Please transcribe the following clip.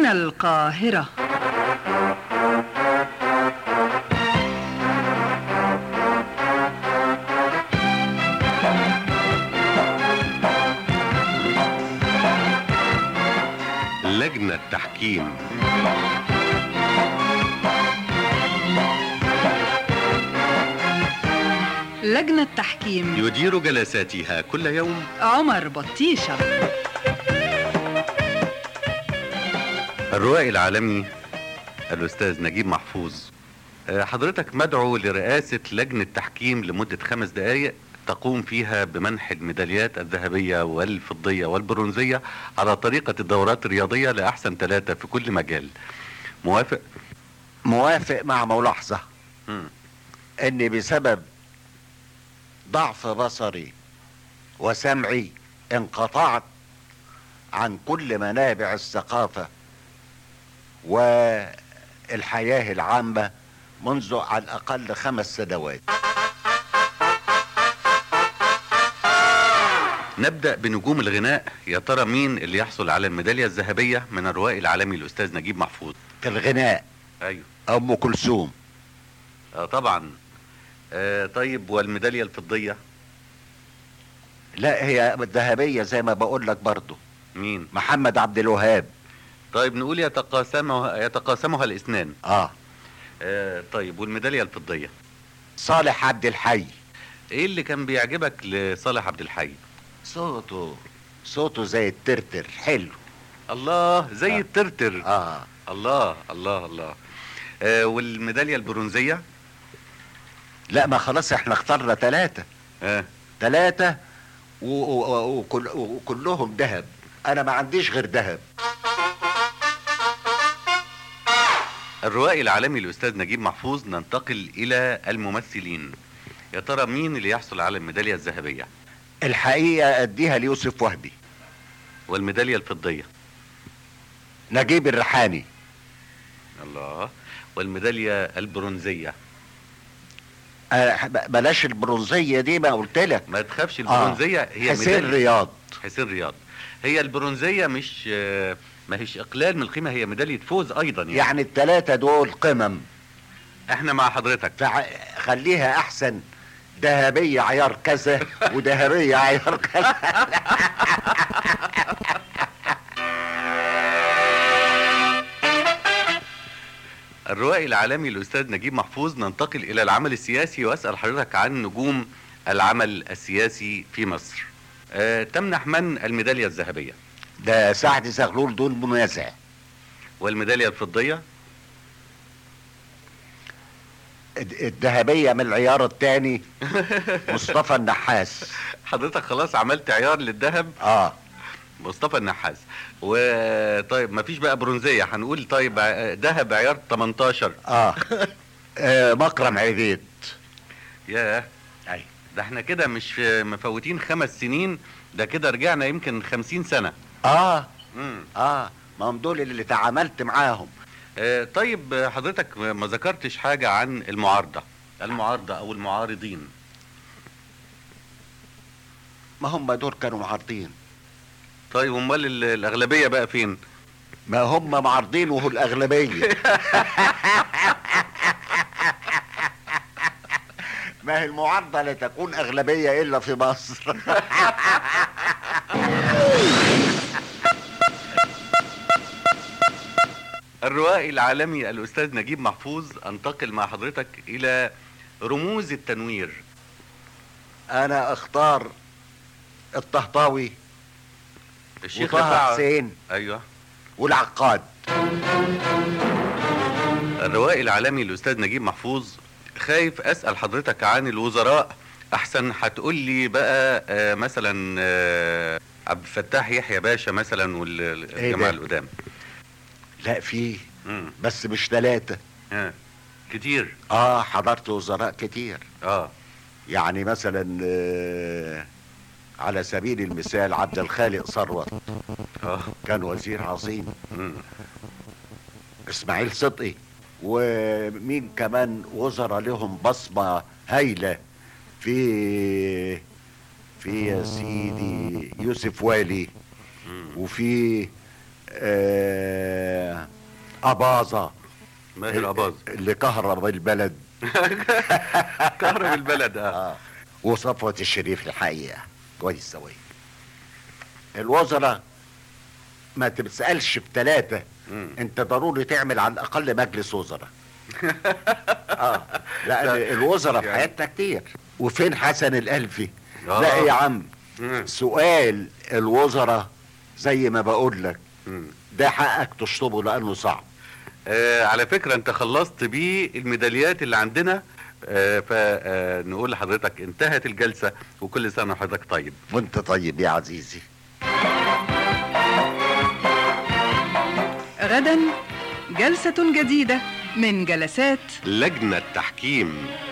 من القاهرة لجنة تحكيم لجنة تحكيم يدير جلساتها كل يوم عمر بطيشة الروائي العالمي الأستاذ نجيب محفوظ آه، حضرتك مدعو لرئاسة لجنة تحكيم لمدة خمس دقائق تقوم فيها بمنح الميداليات الذهبية والفضية والبرونزية على طريقة الدورات الرياضية لأحسن ثلاثة في كل مجال موافق؟ موافق مع ملاحظة مم. ان بسبب ضعف بصري وسمعي انقطعت عن كل منابع الثقافة والحياة العامة منذ على الأقل خمس سنوات نبدأ بنجوم الغناء يا ترى مين اللي يحصل على الميدالية الذهبية من الروائي العالمي الأستاذ نجيب محفوظ في الغناء أيوه أم كلثوم آه طبعا آه طيب والميدالية الفضية لا هي الذهبية زي ما بقول لك برضو مين محمد عبد الوهاب طيب نقول يتقاسمها يتقاسمها الاثنان اه آه طيب والميدالية الفضية صالح عبد الحي ايه اللي كان بيعجبك لصالح عبد الحي صوته صوته زي الترتر حلو الله زي آه. الترتر اه الله الله الله آه والميدالية البرونزية لا ما خلاص احنا اخترنا ثلاثة آه ثلاثة و- و- وكل وكلهم ذهب انا ما عنديش غير ذهب الروائي العالمي الأستاذ نجيب محفوظ ننتقل إلى الممثلين يا ترى مين اللي يحصل على الميدالية الذهبية الحقيقة اديها ليوسف وهبي والميدالية الفضية نجيب الريحاني الله والميدالية البرونزية آه ب- بلاش البرونزية دي ما قلت لك ما تخافش البرونزية هي حسين ميدالية رياض حسين رياض هي البرونزية مش آه، ما هيش إقلال من القيمة هي ميدالية فوز أيضا يعني, يعني الثلاثة دول قمم احنا مع حضرتك فع- خليها احسن ذهبية عيار كذا وذهبية عيار كذا الروائي العالمي الأستاذ نجيب محفوظ ننتقل إلى العمل السياسي وأسأل حضرتك عن نجوم العمل السياسي في مصر آه، تمنح من الميدالية الذهبية ده سعد زغلول دول منازع والميدالية الفضية الد- الذهبية من العيار الثاني مصطفى النحاس حضرتك خلاص عملت عيار للذهب اه مصطفى النحاس وطيب ما فيش بقى برونزية هنقول طيب آه، ذهب عيار 18 اه, آه مكرم عبيد ياه اي ده احنا كده مش مفوتين خمس سنين ده كده رجعنا يمكن خمسين سنة اه مم. اه ما هم دول اللي تعاملت معاهم آه، طيب آه، حضرتك ما ذكرتش حاجة عن المعارضة المعارضة او المعارضين ما هم دول كانوا معارضين طيب امال ال- الاغلبية بقى فين ما هم معارضين وهو الأغلبية ما هي المعارضة لا تكون أغلبية إلا في مصر الروائي العالمي الاستاذ نجيب محفوظ انتقل مع حضرتك الى رموز التنوير أنا أختار الطهطاوي الشيخ وطه رفاعة حسين ايوه والعقاد الروائي العالمي الاستاذ نجيب محفوظ خايف اسال حضرتك عن الوزراء احسن هتقول لي بقى آه مثلا آه عبد الفتاح يحيى باشا مثلا والجماعه ده؟ القدام لا في مم. بس مش ثلاثة ها كتير آه حضرت وزراء كتير اه يعني مثلا آه، على سبيل المثال عبد الخالق ثروت اه كان وزير عظيم مم. اسماعيل صدقي ومين كمان وزراء لهم بصمة هايلة في في يا سيدي يوسف والي مم. وفي آه اباظه ما هي الاباظ اللي كهرب البلد كهرب البلد اه اه وصفوة الشريف الحقيقة كويس أوي الوزراء ما تسألش في ثلاثة مم. انت ضروري تعمل على الأقل مجلس وزراء اه لا الوزراء في يعني- حياتنا كتير وفين حسن الألفي آه. لا يا عم مم. سؤال الوزراء زي ما بقول لك مم. ده حقك تشطبه لأنه صعب آه على فكرة انت خلصت بيه الميداليات اللي عندنا آه فنقول لحضرتك انتهت الجلسة وكل سنة وحضرتك طيب وانت طيب يا عزيزي غدا جلسة جديدة من جلسات لجنة تحكيم